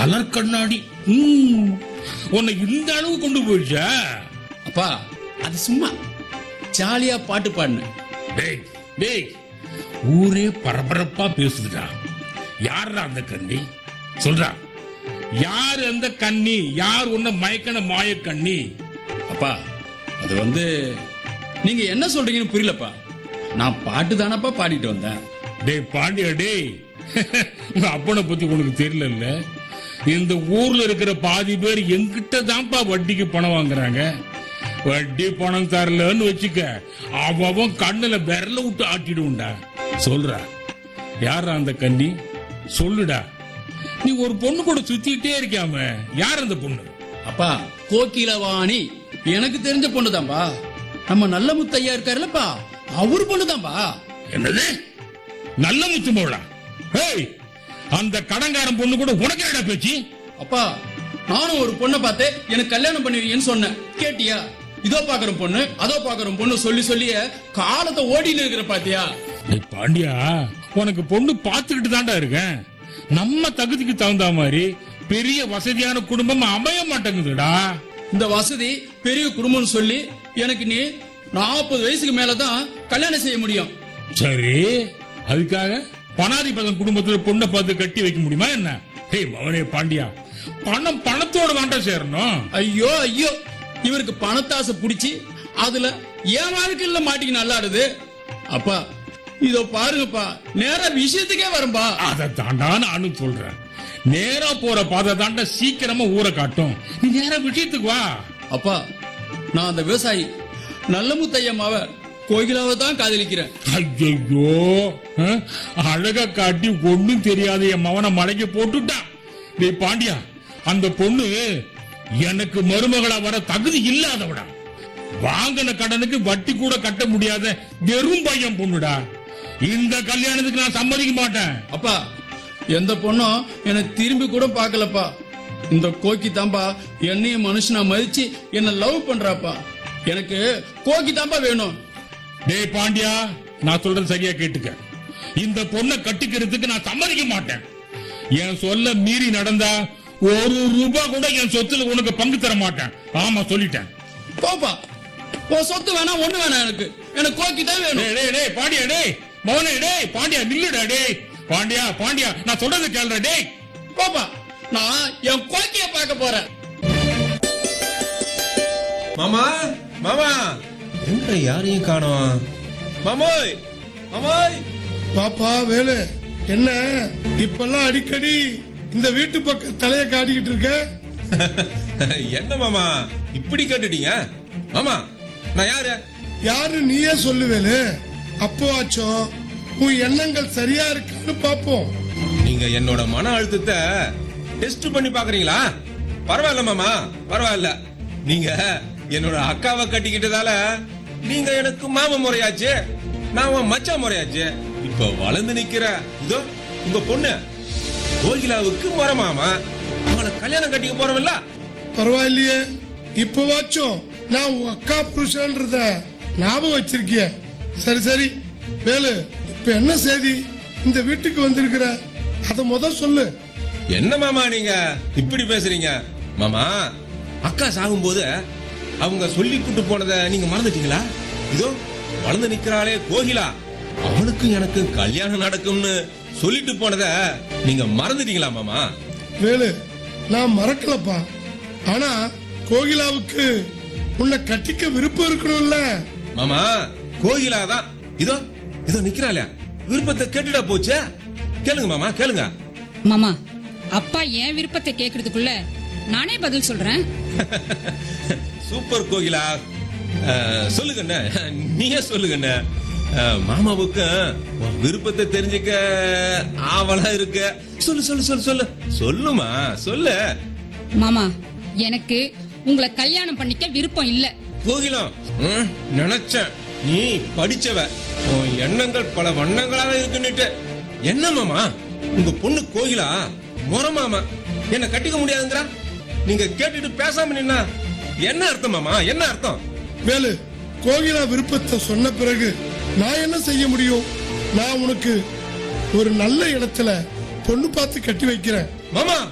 colour கண்ணாடி ம், உன்னை இந்த அளவு கொண்டு போயிடுச்சா அப்பா அது சும்மா ஜாலியா பாட்டு பாடினேன் டேய் டேய் ஊரே பரபரப்பா பேசுதுடா யாரா அந்த கண்ணி சொல்றா யார் அந்த கண்ணி யார் உன்னை மயக்கன மாய கண்ணி அப்பா அது வந்து நீங்க என்ன சொல்றீங்கன்னு புரியலப்பா நான் பாட்டு தானப்பா பாடிட்டு வந்தேன் டேய் பாண்டியா டேய் உங்க அப்பனை பத்தி உனக்கு தெரியல இந்த ஊர்ல இருக்கிற பாதி பேர் என்கிட்ட தான்ப்பா வட்டிக்கு பணம் வாங்குறாங்க வட்டி பணம் தரலன்னு வச்சுக்க அவன் கண்ணுல விரல விட்டு ஆட்டிடுவோம்டா சொல்றா யாரா அந்த கண்ணி சொல்லுடா நீ ஒரு பொண்ணு கூட சுத்திட்டே இருக்காம யார் அந்த பொண்ணு அப்பா கோகிலவாணி எனக்கு தெரிஞ்ச பொண்ணுதான்பா நம்ம நல்ல முத்தையா இருக்காருல்லப்பா அவர் பொண்ணுதான்பா என்னது நல்ல முத்து மோளா ஏய் அந்த கடங்காரன் பொண்ணு கூட உனக்கு என்னடா பேச்சு அப்பா நானும் ஒரு பொண்ணை பார்த்து எனக்கு கல்யாணம் பண்ணுவீங்கன்னு சொன்னேன் கேட்டியா இதோ பாக்குற பொண்ணு அதோ பாக்குற பொண்ணு சொல்லி சொல்லிய காலத்தை ஓடின்னு இருக்கிற பாத்தியா டேய் பாண்டியா உனக்கு பொண்ணு பார்த்துக்கிட்டு தான்டா இருக்கேன் நம்ம தகுதிக்கு தகுந்த மாதிரி பெரிய வசதியான குடும்பம் அமைய மாட்டேங்குதுடா இந்த வசதி பெரிய குடும்பம்னு சொல்லி எனக்கு நீ நாற்பது வயசுக்கு மேலதான் கல்யாணம் செய்ய முடியும் சரி அதுக்காக பணாதிபதன் குடும்பத்துல பொண்ணை பார்த்து கட்டி வைக்க முடியுமா என்ன டேய் மவனே பாண்டியா பணம் பணத்தோட தான்டா சேரணும் ஐயோ ஐயோ இவருக்கு பணத்தாசை புடிச்சு அதுல என் வாழ்க்கையில மாட்டிக்கு நல்லாடுது அப்பா இதோ பாருங்கப்பா நேரா விஷயத்துக்கே வரும்பா அதை தாண்டா நானும் சொல்றேன் நேரா போற பாதை தாண்டா சீக்கிரமா ஊரை காட்டும் நீ நேரா விஷயத்துக்கு வா அப்பா நான் அந்த விவசாயி நல்ல முத்தையம்மாவ கோகிலாவை தான் காதலிக்கிறேன் ஐயோ அழக காட்டி ஒண்ணும் தெரியாத என் மவனை மலைக்கு போட்டுட்டான் டேய் பாண்டியா அந்த பொண்ணு எனக்கு மருமகளா வர தகுதி இல்லாதவடா வாங்கின கடனுக்கு வட்டி கூட கட்ட முடியாத வெறும் பையன் பொண்ணுடா இந்த கல்யாணத்துக்கு நான் சம்மதிக்க மாட்டேன் அப்பா எந்த பொண்ணும் என்னை திரும்பி கூட பார்க்கலப்பா இந்த கோக்கி தாம்பா என்னையும் மனுஷனா மதிச்சு என்ன லவ் பண்றாப்பா எனக்கு கோக்கி தாம்பா வேணும் டேய் பாண்டியா நான் சொல்றது சரியா கேட்டுக்க இந்த பொண்ணை கட்டிக்கிறதுக்கு நான் சம்மதிக்க மாட்டேன் என் சொல்ல மீறி நடந்தா ஒரு ரூபாய் கூட என் சொத்துல உனக்கு பங்கு தர மாட்டேன் ஆமா சொல்லிட்டேன் போப்பா உன் சொத்து வேணாம் ஒண்ணு வேணாம் எனக்கு எனக்கு கோக்கி தான் வேணும் டேய் டேய் டேய் பாண்டியா டேய் மௌனே டேய் பாண்டியா நில்லுடா டேய் பாண்டியா பாண்டியா நான் சொல்றது கேளுடா டேய் போப்பா நான் என் கோக்கிய பார்க்க போறேன் மாமா மாமா எங்க யாரையும் காணோம் மாமோய் மாமோய் பாப்பா வேலு என்ன இப்பெல்லாம் அடிக்கடி இந்த வீட்டு பக்கம் தலைய காட்டிக்கிட்டு இருக்க என்ன மாமா இப்படி கேட்டுட்டீங்க மாமா நான் யாரு யாரு நீயே சொல்லு வேலு அப்போ ஆச்சும் உன் எண்ணங்கள் சரியா இருக்கான்னு பாப்போம் நீங்க என்னோட மன அழுத்தத்தை டெஸ்ட் பண்ணி பாக்குறீங்களா பரவாயில்ல மாமா பரவாயில்ல நீங்க என்னோட அக்காவை கட்டிக்கிட்டதால நீங்க எனக்கு மாமா முறையாச்சு நான் உன் மச்சான் முறையாச்சு இப்ப வளர்ந்து நிக்கிற இதோ உங்க பொண்ணு கோகிலாவுக்கு முறை மாமா அவளை கல்யாணம் கட்டிக்க போறவல்ல பரவாயில்லையே இப்பவாச்சும் நான் உன் அக்கா புருஷன்றத ஞாபகம் வச்சிருக்கிய சரி சரி வேலு இப்ப என்ன செய்தி இந்த வீட்டுக்கு வந்திருக்கிற அத முத சொல்லு என்ன மாமா நீங்க இப்படி பேசுறீங்க மாமா அக்கா சாகும்போது அவங்க சொல்லி கூட்டு போனதை நீங்க மறந்துட்டீங்களா இதோ வளர்ந்து நிக்கிறாளே கோகிலா அவளுக்கு எனக்கு கல்யாணம் நடக்கும்னு சொல்லிட்டு போனத நீங்க மறந்துட்டீங்களா மாமா வேலு நான் மறக்கலப்பா ஆனா கோகிலாவுக்கு உன்னை கட்டிக்க விருப்பம் இருக்கணும்ல மாமா கோகிலா தான் இதோ இதோ நிக்கிறாளே விருப்பத்தை கேட்டுடா போச்சே கேளுங்க மாமா கேளுங்க மாமா அப்பா என் விருப்பத்தை கேக்குறதுக்குள்ள நானே பதில் சொல்றேன் சூப்பர் கோகிலா அஹ், சொல்லுங்கண்ணே நீயே சொல்லுங்கண்ணே அஹ், மாமாவுக்கு உன் விருப்பத்தை தெரிஞ்சுக்க ஆவலா இருக்க சொல்லு சொல்லு சொல்லு சொல்லு சொல்லுமா சொல்லு மாமா எனக்கு உங்களை கல்யாணம் பண்ணிக்க விருப்பம் இல்ல கோகிலம் ம், நினைச்சேன் நீ படிச்சவ உன் எண்ணங்கள் பல வண்ணங்களாக இருக்குன்னுட்டு என்ன மாமா உங்க பொண்ணு கோகிலா முறை மாமா என்ன கட்டிக்க முடியாதுங்கிறா நீங்க கேட்டுட்டு பேசாம நின்னா என்ன அர்த்தம் மாமா என்ன அர்த்தம் வேலு கோகிலா விருப்பத்தை சொன்ன பிறகு நான் என்ன செய்ய முடியும் நான் உனக்கு ஒரு நல்ல இடத்துல பொண்ணு பார்த்து கட்டி வைக்கிறேன் மாமா